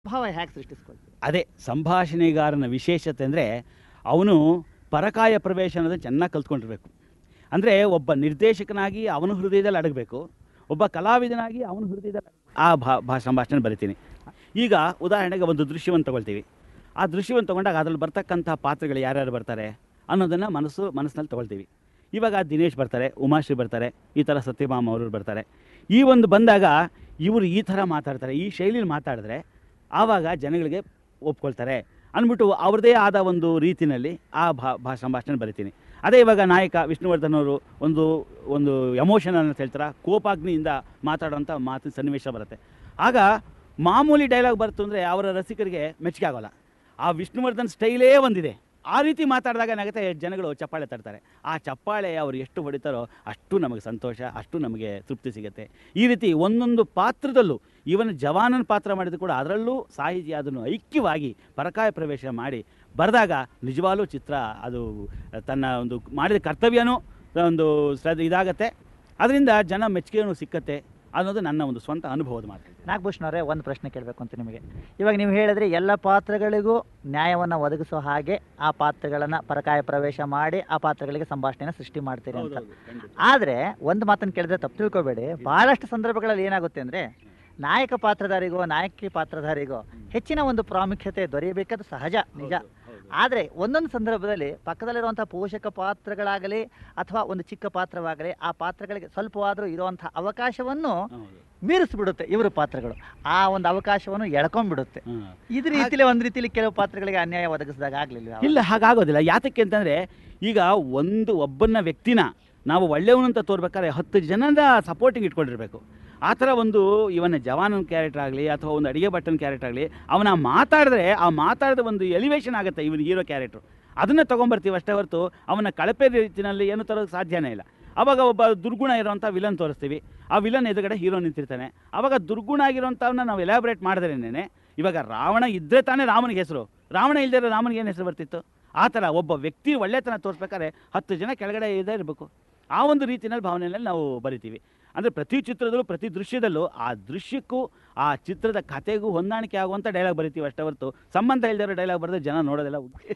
ಭಾವ ಹೇಗೆ ಸೃಷ್ಟಿಸ್ಕೊಳ್ತೀವಿ ಅದೇ ಸಂಭಾಷಣೆಗಾರನ ವಿಶೇಷತೆ ಅಂದರೆ ಅವನು ಪರಕಾಯ ಪ್ರವೇಶ ಅನ್ನೋದನ್ನು ಚೆನ್ನಾಗಿ ಕಲ್ತ್ಕೊಂಡಿರ್ಬೇಕು ಅಂದರೆ ಒಬ್ಬ ನಿರ್ದೇಶಕನಾಗಿ ಅವನ ಹೃದಯದಲ್ಲಿ ಅಡಗಬೇಕು ಒಬ್ಬ ಕಲಾವಿದನಾಗಿ ಅವನ ಹೃದಯದಲ್ಲಿ ಅಡಗ್ಬೇಕು. ಆ ಭಾ ಭಾ ಸಂಭಾಷಣೆ ಬರಿತೀನಿ ಈಗ ಉದಾಹರಣೆಗೆ ಒಂದು ದೃಶ್ಯವನ್ನು ತಗೊಳ್ತೀವಿ ಆ ದೃಶ್ಯವನ್ನು ತಗೊಂಡಾಗ ಅದರಲ್ಲಿ ಬರ್ತಕ್ಕಂಥ ಪಾತ್ರಗಳು ಯಾರ್ಯಾರು ಬರ್ತಾರೆ ಅನ್ನೋದನ್ನು ಮನಸ್ಸು ಮನಸ್ಸಿನಲ್ಲಿ ತಗೊಳ್ತೀವಿ ಇವಾಗ ದಿನೇಶ್ ಬರ್ತಾರೆ ಉಮಾಶ್ರೀ ಬರ್ತಾರೆ ಈ ಥರ ಸತ್ಯಭಾಮ ಅವರು ಬರ್ತಾರೆ ಈ ಒಂದು ಬಂದಾಗ ಇವರು ಈ ಥರ ಮಾತಾಡ್ತಾರೆ ಈ ಶೈಲಿಲಿ ಮಾತಾಡಿದ್ರೆ ಆವಾಗ ಜನಗಳಿಗೆ ಒಪ್ಕೊಳ್ತಾರೆ ಅಂದ್ಬಿಟ್ಟು ಅವ್ರದ್ದೇ ಆದ ಒಂದು ರೀತಿಯಲ್ಲಿ ಆ ಭಾ ಭಾ ಸಂಭಾಷಣೆ ಬರಿತೀನಿ ಅದೇ ಇವಾಗ ನಾಯಕ ವಿಷ್ಣುವರ್ಧನ್ ಅವರು ಒಂದು ಒಂದು ಎಮೋಷನ್ ಅಂತ ಹೇಳ್ತಾರೆ ಕೋಪಾಗ್ನಿಯಿಂದ ಮಾತಾಡೋಂಥ ಮಾತು ಸನ್ನಿವೇಶ ಬರುತ್ತೆ ಆಗ ಮಾಮೂಲಿ ಡೈಲಾಗ್ ಬರ್ತು ಅಂದರೆ ಅವರ ರಸಿಕರಿಗೆ ಮೆಚ್ಚುಗೆ ಆಗೋಲ್ಲ ಆ ವಿಷ್ಣುವರ್ಧನ್ ಸ್ಟೈಲೇ ಒಂದಿದೆ ಆ ರೀತಿ ಮಾತಾಡಿದಾಗ ಏನಾಗುತ್ತೆ ಜನಗಳು ಚಪ್ಪಾಳೆ ತರ್ತಾರೆ ಆ ಚಪ್ಪಾಳೆ ಅವರು ಎಷ್ಟು ಹೊಡಿತಾರೋ ಅಷ್ಟು ನಮಗೆ ಸಂತೋಷ ಅಷ್ಟು ನಮಗೆ ತೃಪ್ತಿ ಸಿಗುತ್ತೆ ಈ ರೀತಿ ಒಂದೊಂದು ಪಾತ್ರದಲ್ಲೂ ಇವನ್ ಜವಾನನ ಪಾತ್ರ ಮಾಡಿದ್ರು ಕೂಡ ಅದರಲ್ಲೂ ಸಾಹಿತಿ ಅದನ್ನು ಐಕ್ಯವಾಗಿ ಪರಕಾಯ ಪ್ರವೇಶ ಮಾಡಿ ಬರೆದಾಗ ನಿಜವಾಗ್ಲೂ ಚಿತ್ರ ಅದು ತನ್ನ ಒಂದು ಮಾಡಿದ ಕರ್ತವ್ಯನೂ ಒಂದು ಶ್ರದ್ಧೆ ಇದಾಗತ್ತೆ ಅದರಿಂದ ಜನ ಮೆಚ್ಚುಗೆಯೂ ಸಿಕ್ಕತ್ತೆ ಅನ್ನೋದು ನನ್ನ ಒಂದು ಸ್ವಂತ ಅನುಭವದ ಮಾತು ನಾಗಭೂಷಣವರೇ ಒಂದು ಪ್ರಶ್ನೆ ಕೇಳಬೇಕು ಅಂತ ನಿಮಗೆ ಇವಾಗ ನೀವು ಹೇಳಿದ್ರೆ ಎಲ್ಲ ಪಾತ್ರಗಳಿಗೂ ನ್ಯಾಯವನ್ನು ಒದಗಿಸೋ ಹಾಗೆ ಆ ಪಾತ್ರಗಳನ್ನು ಪರಕಾಯ ಪ್ರವೇಶ ಮಾಡಿ ಆ ಪಾತ್ರಗಳಿಗೆ ಸಂಭಾಷಣೆನ ಸೃಷ್ಟಿ ಮಾಡ್ತೀರಿ ಅಂತ ಆದರೆ ಒಂದು ಮಾತನ್ನು ಕೇಳಿದ್ರೆ ತಪ್ಪು ತಿಳ್ಕೊಬೇಡಿ ಬಹಳಷ್ಟು ಸಂದರ್ಭಗಳಲ್ಲಿ ಏನಾಗುತ್ತೆ ಅಂದರೆ ನಾಯಕ ಪಾತ್ರಧಾರಿಗೋ ನಾಯಕಿ ಪಾತ್ರಧಾರಿಗೋ ಹೆಚ್ಚಿನ ಒಂದು ಪ್ರಾಮುಖ್ಯತೆ ದೊರೆಯಬೇಕಾದ ಸಹಜ ನಿಜ ಆದರೆ ಒಂದೊಂದು ಸಂದರ್ಭದಲ್ಲಿ ಪಕ್ಕದಲ್ಲಿರುವಂಥ ಪೋಷಕ ಪಾತ್ರಗಳಾಗಲಿ ಅಥವಾ ಒಂದು ಚಿಕ್ಕ ಪಾತ್ರವಾಗಲಿ ಆ ಪಾತ್ರಗಳಿಗೆ ಸ್ವಲ್ಪವಾದರೂ ಇರುವಂಥ ಅವಕಾಶವನ್ನು ಮೀರಿಸ್ಬಿಡುತ್ತೆ ಇವರು ಪಾತ್ರಗಳು ಆ ಒಂದು ಅವಕಾಶವನ್ನು ಎಳ್ಕೊಂಡ್ಬಿಡುತ್ತೆ ಇದ್ರ ರೀತಿಲಿ ಒಂದು ರೀತಿಲಿ ಕೆಲವು ಪಾತ್ರಗಳಿಗೆ ಅನ್ಯಾಯ ಒದಗಿಸಿದಾಗ ಆಗ್ಲಿಲ್ಲ ಇಲ್ಲ ಹಾಗಾಗೋದಿಲ್ಲ ಯಾತಕ್ಕೆ ಅಂತಂದರೆ ಈಗ ಒಂದು ಒಬ್ಬನ ವ್ಯಕ್ತಿನ ನಾವು ಒಳ್ಳೆಯವನು ಅಂತ ತೋರ್ಬೇಕಾದ್ರೆ ಹತ್ತು ಜನದ ಸಪೋರ್ಟಿಂಗ್ ಇಟ್ಕೊಂಡಿರ್ಬೇಕು ಆ ಥರ ಒಂದು ಇವನ ಜವಾನನ ಕ್ಯಾರೆಕ್ಟರ್ ಆಗಲಿ ಅಥವಾ ಒಂದು ಅಡಿಗೆ ಭಟ್ಟನ ಕ್ಯಾರೆಕ್ಟರ್ ಆಗಲಿ ಅವನ ಮಾತಾಡಿದ್ರೆ ಆ ಮಾತಾಡಿದ ಒಂದು ಎಲಿವೇಶನ್ ಆಗುತ್ತೆ ಇವನ ಹೀರೋ ಕ್ಯಾರೆಕ್ಟ್ರು ಅದನ್ನೇ ತೊಗೊಂಬರ್ತೀವಿ ಅಷ್ಟೇ ಹೊರತು ಅವನ ಕಳಪೆ ರೀತಿಯಲ್ಲಿ ಏನು ತರೋಕ್ಕೆ ಸಾಧ್ಯನೇ ಇಲ್ಲ ಅವಾಗ ಒಬ್ಬ ದುರ್ಗುಣ ಇರೋಂಥ ವಿಲನ್ ತೋರಿಸ್ತೀವಿ ಆ ವಿಲನ್ ಎದುರುಗಡೆ ಹೀರೋ ನಿಂತಿರ್ತಾನೆ ಅವಾಗ ದುರ್ಗುಣ ಆಗಿರೋಂಥವನ್ನ ನಾವು ಎಲಾಬ್ರೇಟ್ ಮಾಡಿದ್ರೇನೆ ಇವಾಗ ರಾವಣ ಇದ್ದರೆ ತಾನೇ ರಾಮನಿಗೆ ಹೆಸರು ರಾವಣ ಇಲ್ಲದೆ ರಾಮನಿಗೆ ಏನು ಹೆಸರು ಬರ್ತಿತ್ತು ಆ ಥರ ಒಬ್ಬ ವ್ಯಕ್ತಿ ಒಳ್ಳೆತನ ತೋರಿಸ್ಬೇಕಾದ್ರೆ ಹತ್ತು ಜನ ಕೆಳಗಡೆ ಇದೇ ಇರಬೇಕು ಆ ಒಂದು ರೀತಿಯಲ್ಲಿ ಭಾವನೆಯಲ್ಲಿ ನಾವು ಬರಿತೀವಿ ಅಂದರೆ ಪ್ರತಿ ಚಿತ್ರದಲ್ಲೂ ಪ್ರತಿ ದೃಶ್ಯದಲ್ಲೂ ಆ ದೃಶ್ಯಕ್ಕೂ ಆ ಚಿತ್ರದ ಕಥೆಗೂ ಹೊಂದಾಣಿಕೆ ಆಗುವಂಥ ಡೈಲಾಗ್ ಬರಿತೀವಿ ಅಷ್ಟೇ ಹೊರತು ಸಂಬಂಧ ಇಲ್ಲದಿರೋ ಡೈಲಾಗ್ ಬರೆದ್ರೆ ಜನ ನೋಡೋದಿಲ್ಲ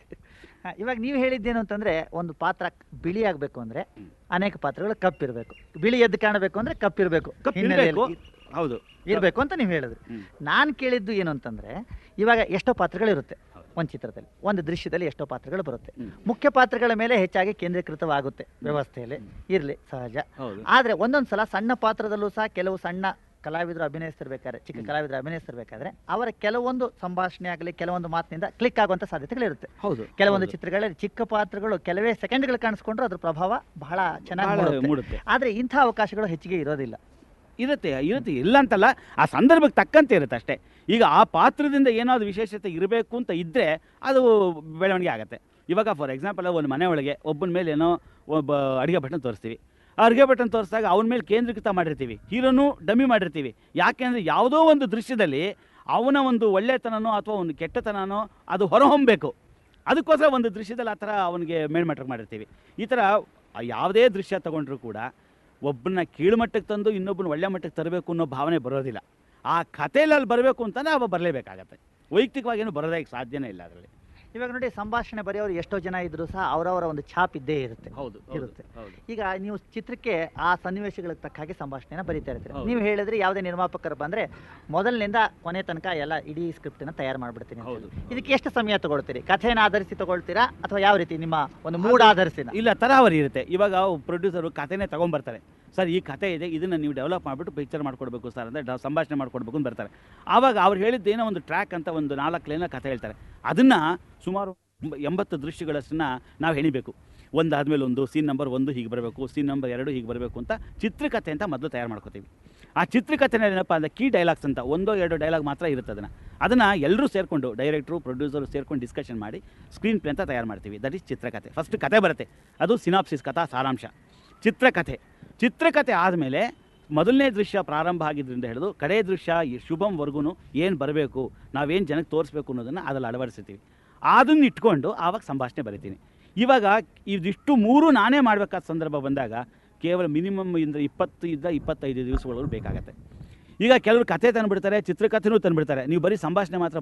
ಹಾ, ಇವಾಗ ನೀವು ಹೇಳಿದ್ದೇನು ಅಂತಂದ್ರೆ ಒಂದು ಪಾತ್ರ ಬಿಳಿ ಆಗಬೇಕು ಅಂದ್ರೆ ಅನೇಕ ಪಾತ್ರಗಳು ಕಪ್ಪಿರಬೇಕು ಬಿಳಿ ಎದ್ದು ಕಾಣಬೇಕು ಅಂದ್ರೆ ಕಪ್ಪಿರಬೇಕು ಕಪ್ಪು ಹಿನ್ನೆಲೆಯಲ್ಲಿ ಇರ್ಬೇಕು. ಹೌದು ಇರಬೇಕು ಅಂತ ನೀವು ಹೇಳಿದ್ರಿ ಹ್ಮ್. ನಾನು ಕೇಳಿದ್ದು ಏನು ಅಂತಂದ್ರೆ ಇವಾಗ ಎಷ್ಟೋ ಪಾತ್ರಗಳಿರುತ್ತೆ ಹೌದು. ಒಂದು ಚಿತ್ರದಲ್ಲಿ ಒಂದು ದೃಶ್ಯದಲ್ಲಿ ಎಷ್ಟೋ ಪಾತ್ರಗಳು ಬರುತ್ತೆ ಹ್ಮ್. ಮುಖ್ಯ ಪಾತ್ರಗಳ ಮೇಲೆ ಹೆಚ್ಚಾಗಿ ಕೇಂದ್ರೀಕೃತವಾಗುತ್ತೆ ವ್ಯವಸ್ಥೆಯಲ್ಲಿ ಇರಲಿ ಸಹಜ ಹೌದು ಆದರೆ ಒಂದೊಂದು ಸಲ ಸಣ್ಣ ಪಾತ್ರದಲ್ಲೂ ಸಹ ಕೆಲವು ಸಣ್ಣ ಕಲಾವಿದರು ಅಭಿನಯಿಸ್ತಿರ್ಬೇಕಾದ್ರೆ ಚಿಕ್ಕ ಕಲಾವಿದರು ಅಭಿನಯಿಸ್ತಿರ್ಬೇಕಾದ್ರೆ ಅವರ ಕೆಲವೊಂದು ಸಂಭಾಷಣೆ ಆಗಲಿ ಕೆಲವೊಂದು ಮಾತಿನಿಂದ ಕ್ಲಿಕ್ ಆಗುವಂಥ ಸಾಧ್ಯತೆಗಳಿರುತ್ತೆ ಹೌದು ಕೆಲವೊಂದು ಹೌದು. ಚಿತ್ರಗಳಲ್ಲಿ ಚಿಕ್ಕ ಪಾತ್ರಗಳು ಕೆಲವೇ ಸೆಕೆಂಡ್ಗಳು ಕಾಣಿಸ್ಕೊಂಡ್ರು ಅದ್ರ ಪ್ರಭಾವ ಬಹಳ ಚೆನ್ನಾಗಿ ಬಹಳ ಮೂಡುತ್ತೆ. ಮೂಡುತ್ತೆ ಆದ್ರೆ ಇಂಥ ಅವಕಾಶಗಳು ಹೆಚ್ಚಿಗೆ ಇರೋದಿಲ್ಲ ಇರುತ್ತೆ ಇರುತ್ತೆ ಇಲ್ಲ ಅಂತಲ್ಲ ಆ ಸಂದರ್ಭಕ್ಕೆ ತಕ್ಕಂತೆ ಇರುತ್ತೆ ಅಷ್ಟೇ ಈಗ ಆ ಪಾತ್ರದಿಂದ ಏನಾದ್ರು ವಿಶೇಷತೆ ಇರಬೇಕು ಅಂತ ಇದ್ದರೆ ಅದು ಬೆಳವಣಿಗೆ ಆಗುತ್ತೆ ಇವಾಗ ಫಾರ್ ಎಕ್ಸಾಂಪಲ್ ಒಂದು ಮನೆ ಒಳಗೆ ಒಬ್ಬನ ಮೇಲೆ ಏನೋ ಒಬ್ಬ ಅಡುಗೆ ಭಟ್ಟನ ತೋರಿಸ್ತೀವಿ ಆ ಅಡುಗೆ ಭಟ್ಟನ ತೋರಿಸಿದಾಗ ಅವನ ಮೇಲೆ ಕೇಂದ್ರೀಕೃತ ಮಾಡಿರ್ತೀವಿ ಹೀರೋನು ಡಮ್ಮಿ ಮಾಡಿರ್ತೀವಿ ಯಾಕೆಂದರೆ ಯಾವುದೋ ಒಂದು ದೃಶ್ಯದಲ್ಲಿ ಅವನ ಒಂದು ಒಳ್ಳೆತನನೋ ಅಥವಾ ಒಂದು ಕೆಟ್ಟತನನೋ ಅದು ಹೊರಹೊಮ್ಮಬೇಕು ಅದಕ್ಕೋಸ್ಕರ ಒಂದು ದೃಶ್ಯದಲ್ಲಿ ಆ ಥರ ಅವನಿಗೆ ಮೇಲ್ಮಟ್ಟಕ್ಕೆ ಮಾಡಿರ್ತೀವಿ ಈ ಥರ ಯಾವುದೇ ದೃಶ್ಯ ತಗೊಂಡ್ರೂ ಕೂಡ ಒಬ್ಬನ ಕೀಳುಮಟ್ಟಕ್ಕೆ ತಂದು ಇನ್ನೊಬ್ಬನ ಒಳ್ಳೆ ಮಟ್ಟಕ್ಕೆ ತರಬೇಕು ಅನ್ನೋ ಭಾವನೆ ಬರೋದಿಲ್ಲ ಆ ಕಥೆಯಲ್ಲಿ ಅಲ್ಲಿ ಬರಬೇಕು ಅಂತಲೇ ಅವ ಬರಲೇಬೇಕಾಗತ್ತೆ ವೈಯಕ್ತಿಕವಾಗಿ ಏನು ಬರೋದೇ ಸಾಧ್ಯನೇ ಇಲ್ಲ ಅದರಲ್ಲಿ ಇವಾಗ ನೋಡಿ ಸಂಭಾಷಣೆ ಬರೆಯೋರು ಎಷ್ಟೋ ಜನ ಇದ್ರು ಸಹ ಅವರವರ ಒಂದು ಛಾಪ್ ಇದ್ದೇ ಇರುತ್ತೆ ಹೌದು ಇರುತ್ತೆ. ಹೌದು ಈಗ ನೀವು ಚಿತ್ರಕ್ಕೆ ಆ ಸನ್ನಿವೇಶಗಳಿಗೆ ತಕ್ಕ ಹಾಗೆ ಸಂಭಾಷಣೆನ ಬರೀತಾ ಇರ್ತೀರಿ ಹೌದು. ನೀವು ಹೇಳಿದ್ರೆ ಯಾವುದೇ ನಿರ್ಮಾಪಕರು ಬಂದ್ರೆ ಮೊದಲಿನಿಂದ ಕೊನೆ ತನಕ ಎಲ್ಲ ಇಡೀ ಸ್ಕ್ರಿಪ್ಟನ್ನ ತಯಾರು ಮಾಡ್ಬಿಡ್ತೀನಿ ಅಂತ ಹೌದು. ಹೇಳಿ. ಇದಕ್ಕೆ ಎಷ್ಟು ಸಮಯ ತಗೊಳ್ತೀರಿ ಕಥೆನ ಆಧರಿಸಿ ತಗೊಳ್ತೀರಾ ಅಥವಾ ಯಾವ ರೀತಿ ನಿಮ್ಮ ಒಂದು ಮೂಡ್ ಆಧರಿಸಿನ ಇಲ್ಲ ತರಾವರಿ ಇರುತ್ತೆ ಇವಾಗ ಪ್ರೊಡ್ಯೂಸರು ಕಥೆನೇ ತೊಗೊಂಬರ್ತಾರೆ ಸರ್ ಈ ಕಥೆ ಇದೆ ಇದನ್ನು ನೀವು ಡೆವಲಪ್ ಮಾಡಿಬಿಟ್ಟು ಪಿಕ್ಚರ್ ಮಾಡ್ಕೊಡ್ಬೇಕು ಸರ್ ಅಂದರೆ ಡ ಸಂಭಾಷಣೆ ಮಾಡ್ಕೊಡ್ಬೇಕು ಅಂತ ಬರ್ತಾರೆ ಆವಾಗ ಅವ್ರು ಹೇಳಿದ್ದು ಏನೋ ಒಂದು ಟ್ರ್ಯಾಕ್ ಅಂತ ಒಂದು ನಾಲ್ಕು ಲೈನ ಕಥೆ ಹೇಳ್ತಾರೆ ಅದನ್ನು ಸುಮಾರು ಎಂಬ- ಎಂಬತ್ತು ದೃಶ್ಯಗಳಷ್ಟನ್ನ ನಾವು ಹೆಣಿಬೇಕು ಒಂದಾದ್ಮೇಲೆ ಒಂದು ಸೀನ್ ನಂಬರ್ ಒಂದು ಹೀಗೆ ಬರಬೇಕು ಸೀನ್ ನಂಬರ್ ಎರಡು ಹೀಗೆ ಬರಬೇಕು ಅಂತ ಚಿತ್ರಕಥೆ ಅಂತ ಮೊದಲು ತಯಾರು ಮಾಡ್ಕೋತೀವಿ ಆ ಚಿತ್ರಕಥೆನ ಏನಪ್ಪ ಅಂದರೆ ಕೀ ಡೈಲಾಗ್ಸ್ ಅಂತ ಒಂದೋ ಎರಡೋ ಡೈಲಾಗ್ ಮಾತ್ರ ಇರುತ್ತೆ ಅದನ್ನು ಅದನ್ನು ಎಲ್ಲರೂ ಸೇರಿಕೊಂಡು ಡೈರೆಕ್ಟ್ರು ಪ್ರೊಡ್ಯೂಸರು ಸೇರ್ಕೊಂಡು ಡಿಸ್ಕಷನ್ ಮಾಡಿ ಸ್ಕ್ರೀನ್ ಪ್ಲೇ ಅಂತ ತಯಾರು ಮಾಡ್ತೀವಿ ದಟ್ ಈಸ್ ಚಿತ್ರಕಥೆ ಫಸ್ಟ್ ಕತೆ ಬರುತ್ತೆ ಅದು ಸಿನಾಪ್ಸಿಸ್ ಕಥಾ ಸಾರಾಂಶ ಚಿತ್ರಕಥೆ ಚಿತ್ರಕಥೆ ಆದಮೇಲೆ ಮೊದಲನೇ ದೃಶ್ಯ ಪ್ರಾರಂಭ ಆಗಿದ್ದರಿಂದ ಹಿಡಿದು ಕಡೆ ದೃಶ್ಯ ಈ ಶುಭಂವರೆಗೂ ಏನು ಬರಬೇಕು ನಾವೇನು ಜನಕ್ಕೆ ತೋರಿಸ್ಬೇಕು ಅನ್ನೋದನ್ನು ಅದ್ರಲ್ಲಿ ಅಳವಡಿಸ್ತೀವಿ ಅದನ್ನ ಇಟ್ಕೊಂಡು ಆವಾಗ ಸಂಭಾಷಣೆ ಬರಿತೀನಿ ಇವಾಗ ಇದಿಷ್ಟು ಮೂರು ನಾನೇ ಮಾಡಬೇಕಾದ ಸಂದರ್ಭ ಬಂದಾಗ ಕೇವಲ ಮಿನಿಮಮ್ ಇಂದ ಇಪ್ಪತ್ತು ಇಂದ ಇಪ್ಪತ್ತೈದು ದಿವಸಗಳು ಬೇಕಾಗತ್ತೆ ಈಗ ಕೆಲವರು ಕತೆ ತಂದುಬಿಡ್ತಾರೆ ಚಿತ್ರಕಥೆನೂ ತಂದುಬಿಡ್ತಾರೆ ನೀವು ಬರೀ ಸಂಭಾಷಣೆ ಮಾತ್ರ